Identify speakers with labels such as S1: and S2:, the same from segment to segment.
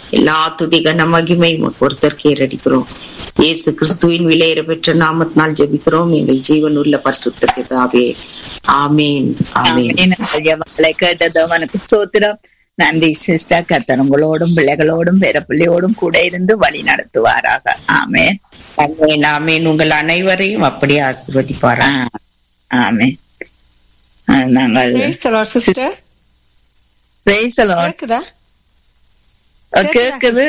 S1: எல்லா துதிகன மகிமை ஒருத்தர் கேரடிக்கிறோம் இயேசு கிறிஸ்துவின் விலையேற பெற்ற நாமத்தினால் ஜெபிக்கிறோம் எங்கள் ஜீவன் உள்ள பரிசுத்த பிதாவே ஆமேன் ஆமேன்
S2: ஆமென். உங்கள் ஜெபங்களை கேட்டது அவனுக்கு சோத்திரம் நன்றி சிஸ்டர் கத்தர் உங்களோடும் பிள்ளைகளோடும் பேர பிள்ளையோடும் கூட இருந்து வழி நடத்துவாராக ஆமென்
S1: ஆமேன் ஆமேன் உங்கள் அனைவரையும் அப்படியே ஆசீர்வதிப்பாரா
S2: ஆ, ஆமென் ஆ, நாங்கள்
S3: Praise the Lord, sister.
S2: Praise the Lord.
S3: கேக்குதா
S2: கேக்குது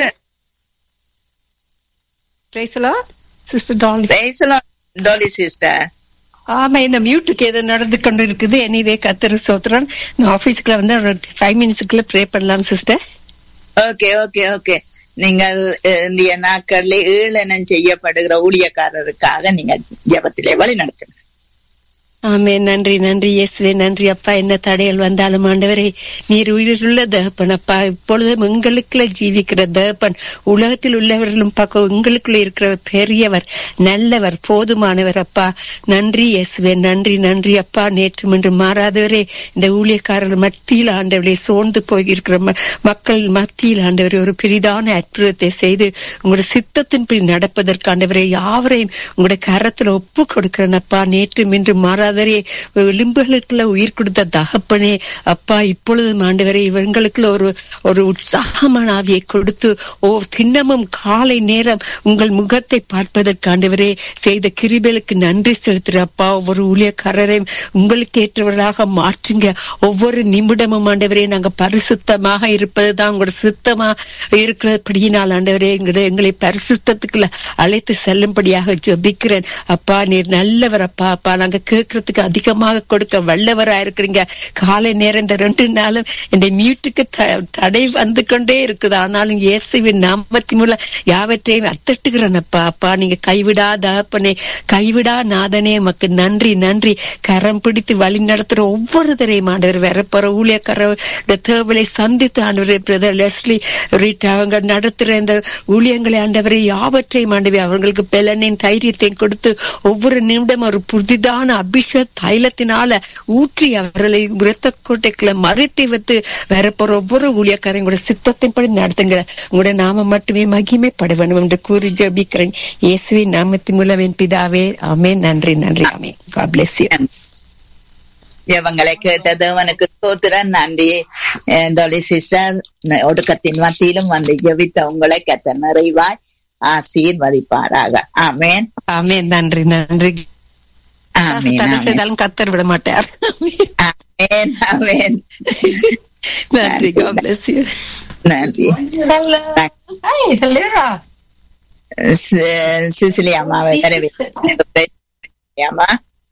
S3: Praise the Lord. Sister Dolly.
S2: Praise the Lord, Dolly sister.
S3: ஆமா இந்த மியூட்டுக்கு ஏதோ நடந்து கொண்டு இருக்குது எனிவே கத்திர சோத்திரம் இந்த ஆபீஸ்க்குள்ள வந்து ஒரு ஃபைவ் மினிட்ஸ்க்குள்ள ப்ரே பண்ணலாம் சிஸ்டர்
S2: ஓகே ஓகே ஓகே நீங்கள் அஹ், இந்திய நாட்களில் ஈழனம் செய்யப்படுகிற ஊழியக்காரருக்காக நீங்கள் ஜெபத்திலே வழி நடத்துங்க
S3: ஆமே நன்றி நன்றி இயேசுவே நன்றி அப்பா என்ன தடைகள் வந்தாலும் ஆண்டவரே நீர் உயிருள்ள தகப்பன் அப்பா இப்பொழுதும் எங்களுக்குள்ள ஜீவிக்கிற தகப்பன் உலகத்தில் உள்ளவர்களும் பார்க்க உங்களுக்குள்ள இருக்கிற பெரியவர் நல்லவர் போதுமானவர் அப்பா நன்றி இயேசுவே நன்றி நன்றி அப்பா நேற்று இன்று மாறாதவரே இந்த ஊழியக்காரர்கள் மத்தியில் ஆண்டவரை சோர்ந்து போயிருக்கிற ம- மக்கள் மத்தியில் ஆண்டவரே ஒரு பெரிதான அற்புதத்தை செய்து உங்களுடைய சித்தத்தின்படி நடப்பதற்கு ஆண்டவரை யாவரையும் உங்களுடைய கரத்துல ஒப்பு கொடுக்கிறேன் அப்பா நேற்று இன்று மாறாதவரே எலும்புகளுக்குள்ள உயிர் கொடுத்த தகப்பனே அப்பா இப்பொழுதும் ஆண்டவரே இவங்களுக்குள்ள ஒரு ஒரு உற்சாகமான ஆவியை கொடுத்து ஓ திண்ணமும் காலை நேரம் உங்கள் முகத்தை பார்ப்பதற்கு ஆண்டவரே செய்த கிருபைகளுக்கு நன்றி செலுத்துற அப்பா ஒவ்வொரு ஊழியக்காரரையும் உங்களுக்கு ஏற்றவர்களாக மாற்றுங்க ஒவ்வொரு நிமிடமும் ஆண்டவரே நாங்க பரிசுத்தமாக இருப்பதுதான் உங்களோட சுத்தமா இருக்கிறபடியினால் ஆண்டவரே எங்களை எங்களை பரிசுத்தத்துக்குள்ள அழைத்து செல்லும்படியாக ஜெபிக்கிறேன் அப்பா நீர் நல்லவர் அப்பா அப்பா நாங்க கேட்கறதுக்கு அதிகமாக கொடுக்க வல்லவரா இருக்கிறீங்க காலை நேரம் இந்த ரெண்டு நாளும் இந்த மியூட்டுக்கு த- தடை வந்து கொண்டே இருக்குது ஆனாலும் இயேசுவின் நாமத்தின் மூலம் யாவற்றையும் அத்தட்டுகிறேன் அப்பா அப்பா நீங்க கைவிடாத அப்பனே கைவிடா நாதனே மக்கு நன்றி நன்றி கரம் பிடித்து வழி நடத்துற ஒவ்வொருத்தரையும் ஆண்டவர் வரப்போற ஊழியக்கார தேவலை சந்தித்து ஆண்டவர் பிரதர் லெஸ்லி ரீட் அவங்க நடத்துற இந்த ஊழியங்களை ஆண்டவரை யாவற்றையும் ஆண்டவர் அவங்களுக்கு பெலனையும் தைரியத்தையும் கொடுத்து ஒவ்வொரு நிமிடம் ஒரு புதிதான அபிஷேக தைலத்தினால ஊற்றி அவர்களை இரத்த கோட்டைக்குள்ள மறைத்து வைத்து வரப்போற ஒவ்வொரு ஊழியக்காரையும் கூட சித்தத்தின்படி நடத்துங்க உங்களுடைய நாம மட்டுமே மகிமைப்பட வேண்டும் என்று கூறி ஜெபிக்கிறேன் இயேசுவின் நாமத்தின் மூலம் என் பிதாவே ஆமே நன்றி நன்றி ஆமே God bless you.
S2: ஜெபங்களை கேட்டது அவனுக்கு சோத்திரம் நன்றி அஹ், டொலி சிஸ்டர் ஒடுக்கத்தின் மத்தியிலும் வந்து ஜெபித்த உங்களை கத்த நிறைவாய் ஆசீர்வதிப்பாராக ஆமென்
S3: ஆமென் நன்றி நன்றி
S2: ஆமென்
S3: தடை
S2: ஆமென்
S3: செய்தாலும் கத்தர் விட மாட்டார்
S2: ஆமென் ஆமென்
S3: நன்றி God bless you.
S2: நன்றி
S3: Hi, Helera.
S2: சி- சிசிலி அம்மாவை வரவேற்கிறேன் அம்மா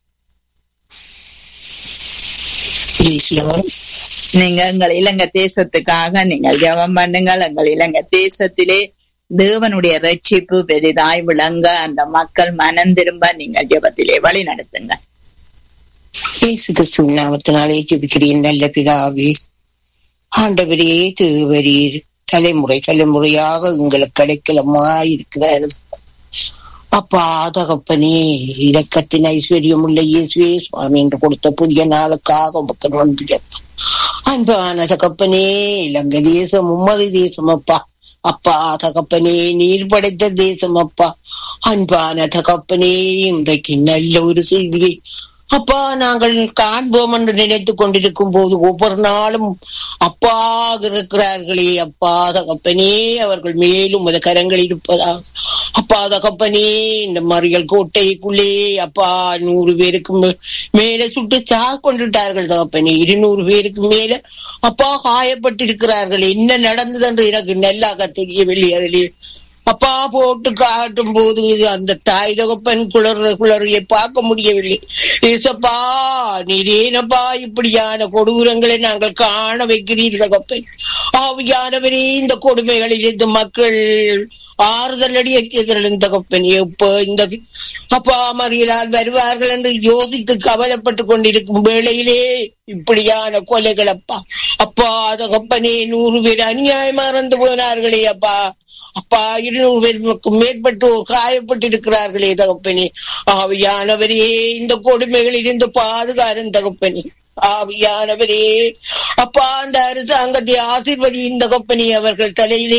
S2: நீங்க எங்கள் இலங்கை தேசத்துக்காக நீங்கள் ஜெபம் பண்ணுங்கள் எங்கள் இலங்கை தேசத்திலே தேவனுடைய ரட்சிப்பு பெரிதாய் விளங்க அந்த மக்கள் மனம் திரும்ப நீங்கள் ஜெபத்திலே வழி நடத்துங்க
S4: இயேசு கிறிஸ்துவின் நாமத்தினாலே ஜெபிக்கிறேன் நல்ல பிதாவே ஆண்டவரே திருவரீர் தலைமுறை தலைமுறையாக உங்களுக்கு கிடைக்கலமாயிருக்கிறார் அப்பா தகப்பனே இரக்கத்தின் ஐஸ்வர்யம் உள்ள இயேசுவே சுவாமி என்று கொடுத்த புதிய நாளுக்காக உமக்கு நன்றி அப்பா அன்பான தகப்பனே இலங்கை தேசம் உம்மது தேசம் அப்பா அப்பா தகப்பனே நீர் படைத்த தேசம் அப்பா அன்பான தகப்பனே இன்றைக்கு நல்ல ஒரு செய்தியை அப்பா நாங்கள் காண்போம் என்று நினைத்துக் கொண்டிருக்கும் போது ஒவ்வொரு நாளும் அப்பா இருக்கிறார்களே அப்பா தகப்பனே அவர்கள் மேலும் உமது கரங்கள் இருப்பதா அப்பா தகப்பனே இந்த மறியல் கோட்டைக்குள்ளே அப்பா நூறு பேருக்கு மே- மேல சுட்டு சா கொண்டுட்டார்கள் தகப்பனே இருநூறு பேருக்கு மேல அப்பா காயப்பட்டிருக்கிறார்கள் என்ன நடந்தது என்று எனக்கு நல்லாக தெரியவில்லை அதிலே அப்பா போட்டு காட்டும் போது அந்த தாய் தகப்பன் குளர் குளறியை பார்க்க முடியவில்லை ஏசப்பா நீரேனப்பா இப்படியான கொடூரங்களை நாங்கள் காண வைக்கிறீர் தகப்பன் ஆவியானவரே இந்த கொடுமைகளில் இந்த மக்கள் ஆறுதல் அடைய செய்தல் தகப்பன் எப்ப இந்த அப்பா மறியலால் வருவார்கள் என்று யோசித்து கவலைப்பட்டு கொண்டிருக்கும் வேளையிலே இப்படியான கொலைகள் அப்பா அப்பா தகப்பனே நூறு பேர் அநியாயமா இறந்து போனார்களே அப்பா அப்பா இருநூறு பேருக்கும் மேற்பட்டோர் காயப்பட்டிருக்கிறார்களே தகப்பனே ஆவியானவரே இந்த கொடுமைகளில் இருந்து பாதுகாரும் தகப்பனே ஆவியானவரே அப்பா அந்த அரசாங்கத்தை ஆசீர்வதியின் தகப்பனே அவர்கள் தலையிலே